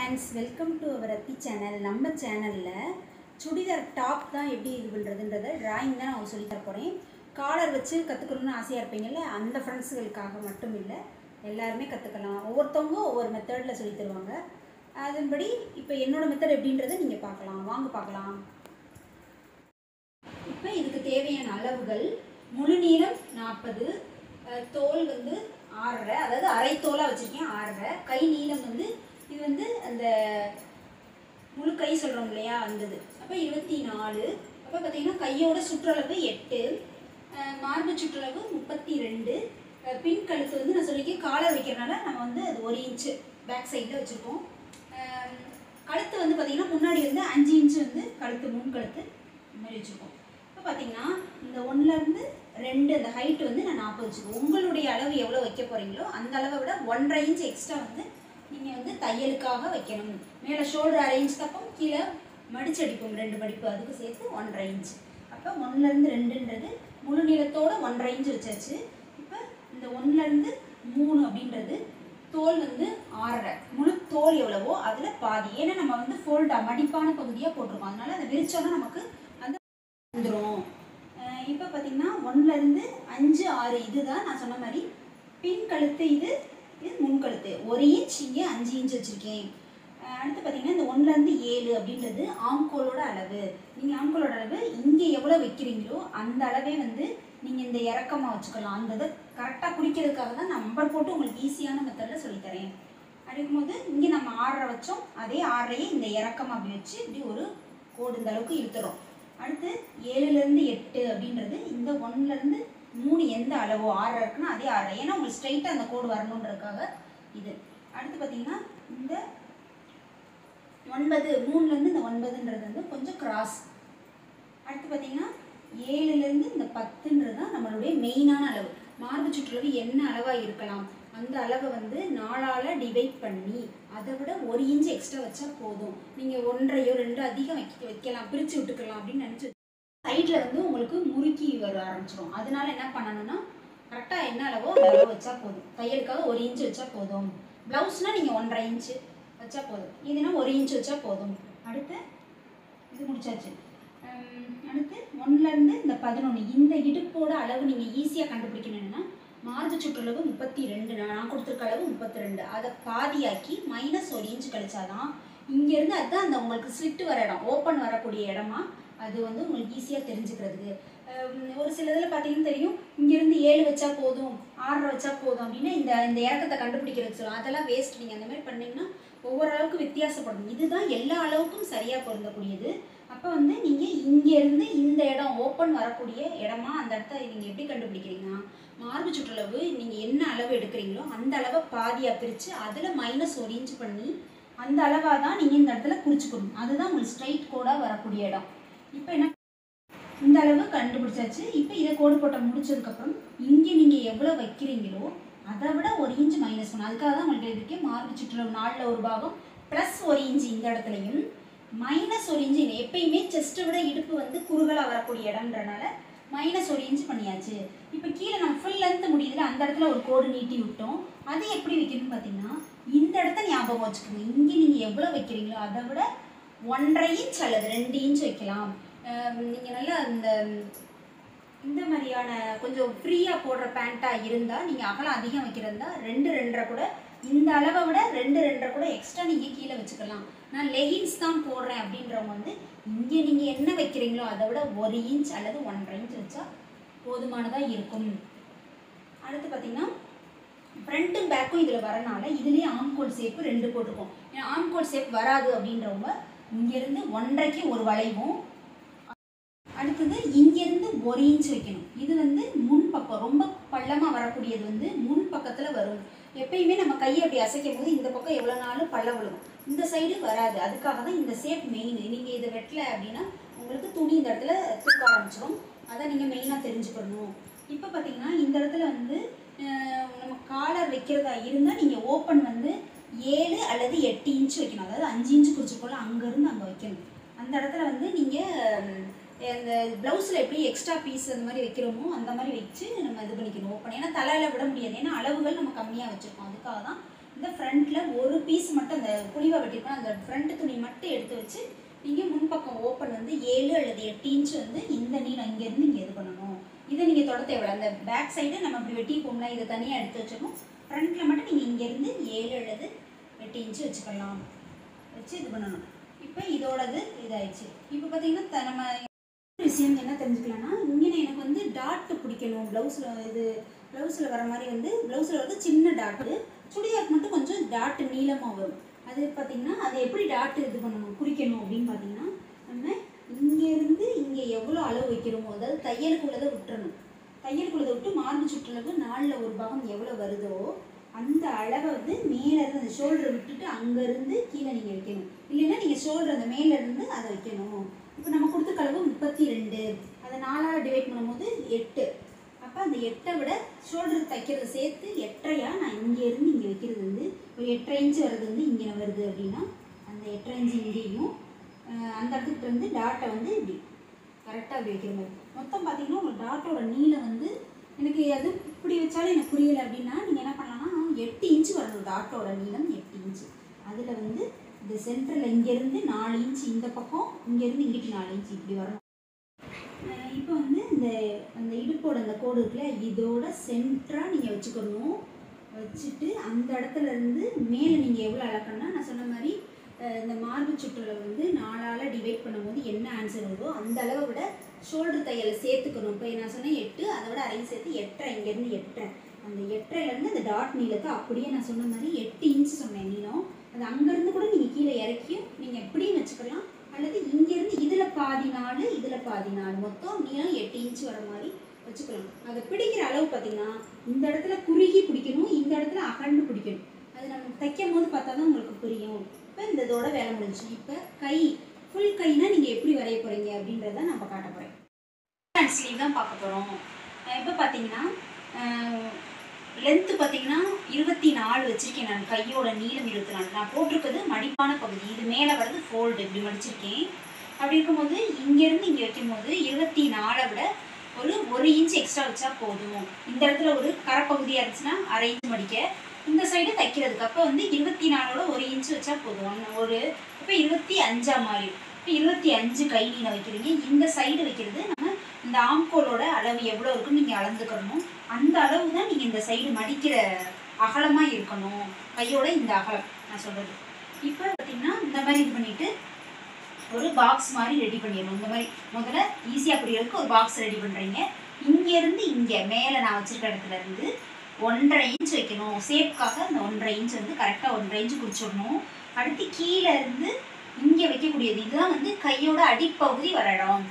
friends welcome to our அத்தி channel நம்ம சேனலில் சுடிதார் டாப் தான் எப்படி இது பண்ணுறதுன்றத டிராயிங் தான் நான் சொல்லி தர போகிறேன் காலர் வச்சு கற்றுக்கணும்னு ஆசையாக இருப்பீங்கல்ல அந்த ஃப்ரெண்ட்ஸுகளுக்காக மட்டும் இல்லை எல்லாருமே கற்றுக்கலாம் ஒவ்வொருத்தவங்க ஒவ்வொரு மெத்தடில் சொல்லி தருவாங்க அதன்படி இப்போ என்னோட மெத்தட் எப்படின்றத நீங்கள் பார்க்கலாம் வாங்க பார்க்கலாம் இப்போ இதுக்கு தேவையான அளவுகள் முழு நீளம் நாற்பது தோல் வந்து ஆறரை அதாவது அரை தோலாக வச்சுருக்கேன் ஆறரை கை நீளம் வந்து இது வந்து அந்த முழு கை சொல்கிறோம் இல்லையா அந்தது அப்போ இருபத்தி நாலு அப்போ பார்த்தீங்கன்னா கையோட சுற்றளவு எட்டு அஹ் மார்பு சுற்றளவு முப்பத்தி ரெண்டு அஹ் பின் கழுத்து வந்து நான் சொல்லியிருக்கேன் காலர் வைக்கிறனால நம்ம வந்து அது ஒரு இன்ச்சு பேக் சைடில் வச்சுருக்கோம் அஹ் கழுத்து வந்து பார்த்திங்கன்னா முன்னாடி வந்து அஞ்சு இன்ச்சு வந்து கழுத்து முன் கழுத்து இந்த மாதிரி வச்சுருக்கோம் இப்போ பார்த்தீங்கன்னா இந்த ஒன்றுலேருந்து ரெண்டு அந்த ஹைட் வந்து நான் நாற்பது வச்சுருக்கோம் உங்களுடைய அளவு எவ்வளோ வைக்க போகிறீங்களோ அந்த அளவை விட ஒன்றரை இன்ச் எக்ஸ்ட்ரா வந்து நீங்கள் வந்து தையலுக்காக வைக்கணும் மேலே ஷோல்டர் அரை இன்ச் தப்போம் கீழே மடிச்சு அடிப்போம் ரெண்டு மடிப்பு அதுக்கு சேர்த்து ஒன்றரை இன்ச் அப்போ ஒன்றுலேருந்து ரெண்டுன்றது முழு நீளத்தோட ஒன்றரை இன்ச் வச்சாச்சு இப்போ இந்த ஒன்றுலேருந்து மூணு அப்படின்றது தோல் வந்து ஆறரை முழு தோல் எவ்வளவோ அதில் பாதி ஏன்னா நம்ம வந்து ஃபோல்டாக மடிப்பான பகுதியாக போட்டிருக்கோம் அதனால அதை விரிச்சோன்னா நமக்கு அந்த வந்துடும் இப்போ பார்த்தீங்கன்னா ஒன்றுலேருந்து அஞ்சு ஆறு இதுதான் நான் சொன்ன மாதிரி பின் கழுத்து இது இது முன் கழுத்து ஒரு இன்ச் இங்கே அஞ்சு இன்ச் வச்சுருக்கேன் அடுத்து பார்த்தீங்கன்னா இந்த ஒன்றுலேருந்து ஏழு அப்படின்றது ஆம்கோலோட அளவு நீங்கள் ஆம்கோலோட அளவு இங்கே எவ்வளோ வைக்கிறீங்களோ அந்த அளவே வந்து நீங்கள் இந்த இறக்கமாக வச்சுக்கலாம் அந்த இதை கரெக்டாக குறிக்கிறதுக்காக தான் நம்பர் போட்டு உங்களுக்கு ஈஸியான மெத்தடில் சொல்லித்தரேன் அப்படிங்கும்போது இங்கே நம்ம ஆறரை வச்சோம் அதே ஆறரையே இந்த இறக்கம் அப்படி வச்சு இப்படி ஒரு கோடு இந்த அளவுக்கு இழுத்துறோம் அடுத்து ஏழுலேருந்து எட்டு அப்படின்றது இந்த ஒன்றுலேருந்து மூணு எந்த அளவோ ஆறு இருக்குன்னா அதே ஆறு ஏன்னா உங்களுக்கு ஸ்ட்ரைட்டாக அந்த கோடு வரணுன்றதுக்காக இது அடுத்து பார்த்தீங்கன்னா இந்த ஒன்பது மூணுலேருந்து இந்த ஒன்பதுன்றது வந்து கொஞ்சம் கிராஸ் அடுத்து பார்த்தீங்கன்னா ஏழுலேருந்து இந்த பத்துன்றது தான் நம்மளுடைய மெயினான அளவு மார்பு சுற்றளவு என்ன அளவாக இருக்கலாம் அந்த அளவை வந்து நாலால் டிவைட் பண்ணி அதை விட ஒரு இன்ச் எக்ஸ்ட்ரா வச்சா போதும் நீங்கள் ஒன்றையோ ரெண்டோ அதிகம் வைக்க வைக்கலாம் பிரித்து விட்டுக்கலாம் அப்படின்னு நினச்சி சைடில் வந்து உங்களுக்கு முறுக்கி வர ஆரம்பிச்சிடும் அதனால என்ன பண்ணணும்னா கரெக்டாக என்ன அளவோ அந்த அளவு வச்சா போதும் தையலுக்காக ஒரு இன்ச் வச்சா போதும் ப்ளவுஸ்னால் நீங்கள் ஒன்றரை இன்ச்சு வச்சா போதும் இதுனா ஒரு இன்ச் வச்சா போதும் அடுத்து இது முடிச்சாச்சு ஹம், அடுத்து ஒன்றுலேருந்து இந்த பதினொன்று இந்த இடுப்போட அளவு நீங்கள் ஈஸியாக கண்டுபிடிக்கணும்னா மார்பு சுற்றளவு முப்பத்தி ரெண்டு நான் கொடுத்துருக்க அளவு முப்பத்தி ரெண்டு அதை பாதியாக்கி மைனஸ் ஒரு இன்ச் கழிச்சாதான் இங்கேருந்து அதுதான் அந்த உங்களுக்கு ஸ்லிட்டு வர இடம் ஓப்பன் வரக்கூடிய இடமா அது வந்து உங்களுக்கு ஈஸியாக தெரிஞ்சுக்கிறதுக்கு ஹம், ஒரு சில இதில் பார்த்தீங்கன்னா தெரியும் இங்கேருந்து ஏழு வச்சா போதும் ஆறரை வச்சா போதும் அப்படின்னு இந்த இந்த இறக்கத்தை கண்டுபிடிக்கிறதுக்கு சொல்லுவோம் அதெல்லாம் வேஸ்ட் நீங்கள் அந்த மாதிரி பண்ணீங்கன்னா ஒவ்வொரு அளவுக்கு வித்தியாசப்படும் இதுதான் எல்லா அளவுக்கும் சரியாக பொருந்தக்கூடியது அப்போ வந்து நீங்கள் இங்கேருந்து இந்த இடம் ஓப்பன் வரக்கூடிய இடமா அந்த இடத்த நீங்கள் எப்படி கண்டுபிடிக்கிறீங்கன்னா மார்பு சுற்றளவு நீங்கள் என்ன அளவு எடுக்கிறீங்களோ அந்த அளவை பாதியாக பிரித்து அதில் மைனஸ் ஒரு இன்ச் பண்ணி அந்த அளவாக தான் நீங்கள் இந்த இடத்துல குறிச்சுக்கணும் அதுதான் உங்களுக்கு ஸ்ட்ரைட் கோடாக வரக்கூடிய இடம் இப்போ என்ன இந்த அளவு கண்டுபிடிச்சாச்சு இப்போ இதை கோடு போட்ட முடிச்சதுக்கப்புறம் இங்கே நீங்கள் எவ்வளோ வைக்கிறீங்களோ அதை விட ஒரு இன்ச் மைனஸ் பண்ணணும் அதுக்காக தான் உங்களுக்கு இருக்கேன் மார்பு சுற்றளவு நாலில் ஒரு பாகம் ப்ளஸ் ஒரு இன்ச் இந்த இடத்துலையும் மைனஸ் ஒரு இன்ச்சு எப்பயுமே செஸ்ட்டை விட இடுப்பு வந்து குறுகலாக வரக்கூடிய இடம்ன்றனால மைனஸ் ஒரு இன்ச் பண்ணியாச்சு இப்போ கீழே நம்ம ஃபுல் லென்த் முடியுதுல அந்த இடத்துல ஒரு கோடு நீட்டி விட்டோம் அது எப்படி வைக்கணும்னு பார்த்தீங்கன்னா இந்த இடத்த ஞாபகம் வச்சுக்கோங்க இங்கே நீங்கள் எவ்வளோ வைக்கிறீங்களோ அதை விட ஒன்றரை இன்ச் அல்லது ரெண்டு இன்ச் வைக்கலாம் நீங்கள் நல்லா இந்த இந்த மாதிரியான கொஞ்சம் ஃப்ரீயாக போடுற பேண்ட்டாக இருந்தால் நீங்கள் அகலம் அதிகம் வைக்கிறதா ரெண்டு ரெண்டரை கூட இந்த அளவை விட ரெண்டு ரெண்டரை கூட எக்ஸ்ட்ரா நீங்கள் கீழே வச்சுக்கலாம் நான் லெகின்ஸ் தான் போடுறேன் அப்படின்றவங்க வந்து இங்கே நீங்கள் என்ன வைக்கிறீங்களோ அதை விட ஒரு இன்ச் அல்லது ஒன்றரை இன்ச் வச்சா போதுமானதாக இருக்கும் அடுத்து பார்த்தீங்கன்னா ஃப்ரண்ட்டும் பேக்கும் இதில் வரனால இதுலேயே ஆம்கோல் ஷேப்பு ரெண்டு போட்டிருக்கோம் ஏன்னா ஆம்கோல் ஷேப் வராது அப்படின்றவங்க இங்கேருந்து ஒன்றரைக்கு ஒரு வளைவும் அடுத்தது இங்கேருந்து ஒரு இன்ச் வைக்கணும் இது வந்து முன் பக்கம் ரொம்ப பள்ளமாக வரக்கூடியது வந்து முன் பக்கத்தில் வரும் எப்பயுமே நம்ம கையை அப்படி அசைக்கும் போது இந்த பக்கம் எவ்வளோ நாளும் பள்ள விழுகும் இந்த சைடு வராது அதுக்காக தான் இந்த ஷேப் மெயின் நீங்கள் இதை வெட்டல அப்படின்னா உங்களுக்கு துணி இந்த இடத்துல தூக்க ஆரம்பிச்சிடும் அதை நீங்கள் மெயினாக தெரிஞ்சுக்கணும் இப்போ பார்த்தீங்கன்னா இந்த இடத்துல வந்து அஹ், நம்ம காலர் வைக்கிறதா இருந்தால் நீங்கள் ஓப்பன் வந்து ஏழு அல்லது எட்டு இன்ச் வைக்கணும் அதாவது அஞ்சு இன்ச் குறிச்சிருக்கோம்ல அங்கேருந்து அங்கே வைக்கணும் அந்த இடத்துல வந்து நீங்கள் அந்த ப்ளவுஸில் எப்படி எக்ஸ்ட்ரா பீஸ் அந்த மாதிரி வைக்கிறோமோ அந்த மாதிரி வச்சு நம்ம இது பண்ணிக்கணும் ஓப்பன் ஏன்னா தலையில் விட முடியாது ஏன்னா அளவுகள் நம்ம கம்மியாக வச்சுருக்கோம் அதுக்காக தான் இந்த ஃப்ரண்ட்டில் ஒரு பீஸ் மட்டும் அந்த குழிவாக வெட்டிருக்கோம் அந்த ஃப்ரண்ட் துணி மட்டும் எடுத்து வச்சு நீங்கள் முன்பக்கம் ஓப்பன் வந்து ஏழு அல்லது எட்டு இன்ச் வந்து இந்த நீளம் இங்கேருந்து இங்கே இது பண்ணணும் இதை நீங்கள் தொட தேவையில்ல அந்த பேக் சைடு நம்ம இப்படி வெட்டி போகலாம் இதை தனியாக எடுத்து வச்சிடணும் ஃப்ரண்ட்டில் மட்டும் நீங்கள் இங்கேருந்து ஏழு அல்லது எட்டு இன்ச்சு வச்சுக்கலாம் வச்சு இது பண்ணணும் இப்போ இதோடது இதாயிடுச்சு இப்போ பார்த்தீங்கன்னா த- நம்ம விஷயம் என்ன தெரிஞ்சுக்கலாம்னா இங்கே எனக்கு வந்து டாட் பிடிக்கணும் ப்ளவுஸில் இது ப்ளவுஸில் வர மாதிரி வந்து ப்ளவுஸில் வந்து சின்ன டாட்டு சுடிதாருக்கு மட்டும் கொஞ்சம் டாட்டு நீளமாக வரும் அது பார்த்தீங்கன்னா அதை எப்படி டாட் இது பண்ணணும் குறிக்கணும் அப்படின்னு பார்த்தீங்கன்னா நம்ம இங்கேருந்து இங்கே எவ்வளோ அளவு வைக்கிறோமோ அதாவது தையலுக்குள்ளதை விட்டுறணும் தையலுக்குள்ளதை விட்டு மார்பு சுற்றளவு நாலில் ஒரு பாகம் எவ்வளோ வருதோ அந்த அளவை வந்து மேலே இருந்து அந்த ஷோல்டரை விட்டுட்டு அங்கேருந்து கீழே நீங்கள் வைக்கணும் இல்லைன்னா நீங்கள் ஷோல்டர் அந்த மேலே இருந்து அதை வைக்கணும் இப்போ நம்ம கொடுத்த அளவு முப்பத்தி ரெண்டு அதை நாலாக டிவைட் பண்ணும்போது எட்டு அப்போ அந்த எட்டை விட ஷோல்டர் தைக்கிறத சேர்த்து எட்டரையா நான் இங்கேருந்து இங்கே வைக்கிறது வந்து ஒரு எட்டரை இன்ச்சு வர்றது வந்து இங்கே வருது அப்படின்னா அந்த எட்டரை இன்ச்சு இங்கேயும் அஹ் அந்த இடத்துக்கு இருந்து டாட்டை வந்து இப்படி கரெக்டாக அப்படி வைக்கிற மாதிரி மொத்தம் பார்த்தீங்கன்னா உங்கள் டாட்டோட நீளம் வந்து எனக்கு அது இப்படி வச்சாலும் எனக்கு புரியலை அப்படின்னா நீங்கள் என்ன பண்ணலாம்னா எட்டு இன்ச்சு வரணும் டாட்டோட நீளம் எட்டு இன்ச்சு அதில் வந்து இந்த சென்டரில் இங்கேருந்து நாலு இன்ச்சு இந்த பக்கம் இங்கேருந்து இங்கிட்டு நாலு இன்ச்சு இப்படி வரணும் அஹ் இப்போ வந்து இந்த அந்த இடுப்போட அந்த கோடு இருக்குல்ல இதோட சென்டராக நீங்கள் வச்சுக்கணும் வச்சுட்டு அந்த இடத்துல இருந்து மேலே நீங்கள் எவ்வளோ அளக்கணும்னா நான் சொன்ன மாதிரி அஹ் இந்த மார்பு சுற்றுல வந்து நாலால் டிவைட் பண்ணும்போது என்ன ஆன்சர் வருதோ அந்த அளவை விட ஷோல்டர் தையலை சேர்த்துக்கணும் இப்போ நான் சொன்னேன் எட்டு அதை விட அரையும் சேர்த்து எட்டரை இங்கேருந்து எட்டரை அந்த எட்டரைலேருந்து அந்த டாட் நீளத்தை அப்படியே நான் சொன்ன மாதிரி எட்டு இன்ச் சொன்னேன் நீளம் அது அங்கேருந்து கூட நீங்கள் கீழே இறக்கியும் நீங்கள் எப்படியும் வச்சுக்கலாம் அல்லது இங்கேருந்து இதில் பாதி நாலு இதில் பாதி நாலு மொத்தம் நீளம் எட்டு இன்ச் வர மாதிரி வச்சுக்கலாம் அதை பிடிக்கிற அளவு பார்த்தீங்கன்னா இந்த இடத்துல குறுகி பிடிக்கணும் இந்த இடத்துல அகண்டு பிடிக்கணும் அது நம்ம தைக்கும் போது பார்த்தா தான் உங்களுக்கு புரியும் இப்போ இந்த இதோட வேலை முடிஞ்சு இப்போ கை ஃபுல் கைனா நீங்கள் எப்படி வரைய போகிறீங்க அப்படின்றத நம்ம காட்ட போகிறேன் ஹேண்ட் ஸ்லீவ் தான் பார்க்க போகிறோம் இப்போ பார்த்தீங்கன்னா லென்த்து பார்த்தீங்கன்னா இருபத்தி நாலு வச்சுருக்கேன் நான் கையோட நீளம் இருபத்தி நாலு நான் போட்டிருக்கிறது மடிப்பான பகுதி இது மேலே வர்றது ஃபோல்டு இப்படி மடிச்சிருக்கேன் அப்படி இருக்கும்போது இங்கேருந்து இங்கே வைக்கும்போது இருபத்தி நாலை விட ஒரு ஒரு இன்ச் எக்ஸ்ட்ரா வச்சா போதும் இந்த இடத்துல ஒரு கரைப்பகுதியாக இருந்துச்சுன்னா அரை இன்ச் மடிக்க இந்த சைடு தைக்கிறதுக்கு அப்போ வந்து இருபத்தி நாலோட ஒரு இன்ச் வச்சா போதும் ஒன்று ஒரு இப்போ இருபத்தி அஞ்சா மாதிரி இப்போ இருபத்தி அஞ்சு கை நீளம் வைக்கிறீங்க இந்த சைடு வைக்கிறது நம்ம இந்த ஆம்கோலோட அளவு எவ்வளோ இருக்குன்னு நீங்கள் அளந்துக்கணும் அந்த அளவு தான் நீங்கள் இந்த சைடு மடிக்கிற அகலமாக இருக்கணும் கையோட இந்த அகலம் நான் சொல்கிறது இப்போ பார்த்தீங்கன்னா இந்த மாதிரி இது பண்ணிவிட்டு ஒரு பாக்ஸ் மாதிரி ரெடி பண்ணிடணும் இந்த மாதிரி முதல்ல ஈஸியாக புரியறதுக்கு ஒரு பாக்ஸ் ரெடி பண்ணுறீங்க இங்கேருந்து இங்கே மேலே நான் வச்சுருக்க இடத்துல இருந்து ஒன்றரை இன்ச் வைக்கணும் சேஃப்காக அந்த ஒன்றரை இன்ச் வந்து கரெக்டாக ஒன்றரை இன்ச் குறிச்சிடணும் அடுத்து கீழே இருந்து இங்கே வைக்கக்கூடியது இதுதான் வந்து கையோட அடிப்பகுதி வர இடம்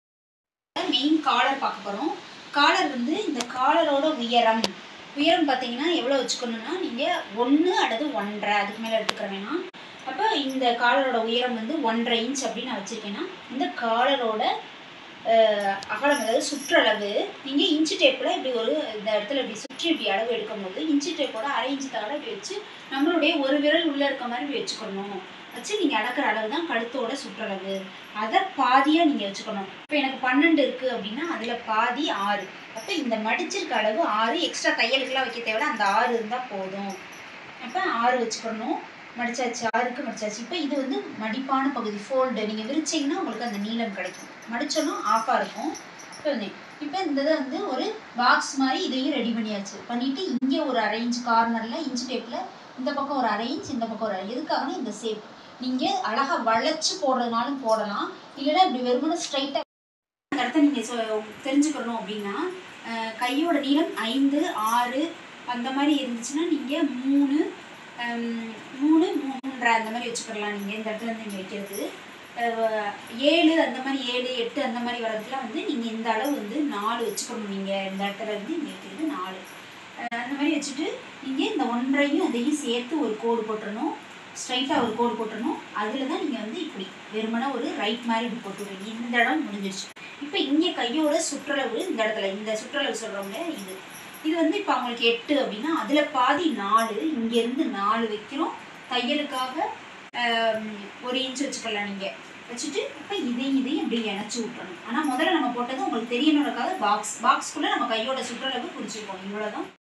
மெயின் காலர் பார்க்க போகிறோம் காலர் வந்து இந்த காலரோட உயரம் உயரம் பார்த்தீங்கன்னா எவ்வளோ வச்சுக்கணும்னா நீங்கள் ஒன்று அல்லது ஒன்றரை அதுக்கு மேலே எடுத்துக்கிற வேணாம் அப்போ இந்த காலரோட உயரம் வந்து ஒன்றரை இன்ச் அப்படின்னு நான் வச்சுருக்கேன்னா இந்த காலரோட அஹ், அகலம் அதாவது சுற்றளவு நீங்கள் இன்ச்சு டேப்பில் இப்படி ஒரு இந்த இடத்துல இப்படி சுற்றி இப்படி அளவு எடுக்கும்போது இன்ச்சு டேப்போட அரை இன்ச்சு தகவலை இப்படி வச்சு நம்மளுடைய ஒரு விரல் உள்ளே இருக்க மாதிரி இப்படி வச்சுக்கணும் வச்சு நீங்கள் அளக்குற அளவு தான் கழுத்தோட சுற்றளவு அதை பாதியாக நீங்கள் வச்சுக்கணும் இப்போ எனக்கு பன்னெண்டு இருக்குது அப்படின்னா அதில் பாதி ஆறு அப்போ இந்த மடிச்சிருக்க அளவு ஆறு எக்ஸ்ட்ரா தையலுக்கெல்லாம் வைக்க தேவையில்ல அந்த ஆறு இருந்தால் போதும் அப்போ ஆறு வச்சுக்கணும் மடிச்சாச்சு ஆறுக்கு மடிச்சாச்சு இப்போ இது வந்து மடிப்பான பகுதி ஃபோல்டு நீங்கள் விரிச்சிங்கன்னா உங்களுக்கு அந்த நீளம் கிடைக்கும் மடிச்சோன்னா ஆஃபாக இருக்கும் இப்போ வந்து இப்போ இந்த இதை வந்து ஒரு பாக்ஸ் மாதிரி இதையும் ரெடி பண்ணியாச்சு பண்ணிவிட்டு இங்கே ஒரு அரை இன்ச் கார்னரில் இன்ச் டேப்பில் இந்த பக்கம் ஒரு அரை இன்ச் இந்த பக்கம் ஒரு அரை எதுக்காகனா இந்த ஷேப் நீங்கள் அழகாக வளைச்சு போடுறதுனாலும் போடலாம் இல்லைன்னா இப்படி வெறுமனே ஸ்ட்ரைட்டாக அந்த இடத்த நீங்கள் தெரிஞ்சுக்கணும் அப்படின்னா அஹ், கையோட நீளம் ஐந்து ஆறு அந்த மாதிரி இருந்துச்சுன்னா நீங்கள் மூணு ஹம், மூணு மூன்றரை அந்த மாதிரி வச்சுக்கலாம் நீங்கள் இந்த இடத்துல இருந்து இங்கே வைக்கிறது அஹ், ஏழு அந்த மாதிரி ஏழு எட்டு அந்த மாதிரி வர்றதுக்குலாம் வந்து நீங்கள் இந்த அளவு வந்து நாலு வச்சுக்கணும் நீங்கள் இந்த இடத்துல இருந்து இங்கே வைக்கிறது நாலு அஹ், அந்த மாதிரி வச்சுட்டு நீங்கள் இந்த ஒன்றையும் அதையும் சேர்த்து ஒரு கோடு போட்டுறணும் ஸ்ட்ரைட்டாக ஒரு கோடு போட்டுறணும் அதில் தான் நீங்கள் வந்து இப்படி வெறுமனே ஒரு ரைட் மாதிரி இப்படி போட்டு விடுவீங்க இந்த இடம் முடிஞ்சிருச்சு இப்போ இங்கே கையோட சுற்றளவு இந்த இடத்துல இந்த சுற்றளவு சொல்கிறவங்க இது இது வந்து இப்போ அவங்களுக்கு எட்டு அப்படின்னா அதில் பாதி நாலு இங்கேருந்து நாலு வைக்கிறோம் தையலுக்காக ஆம், ஒரு இன்ச் வச்சுக்கலாம் நீங்கள் வச்சுட்டு இப்போ இதையும் இதையும் இப்படி இணைச்சி விட்டுறணும் ஆனால் முதல்ல நம்ம போட்டது உங்களுக்கு தெரியணுன்றக்காக பாக்ஸ் பாக்ஸ்க்குள்ளே நம்ம கையோட சுற்றளவு குறிச்சிருக்கோம் இவ்வளோ தான்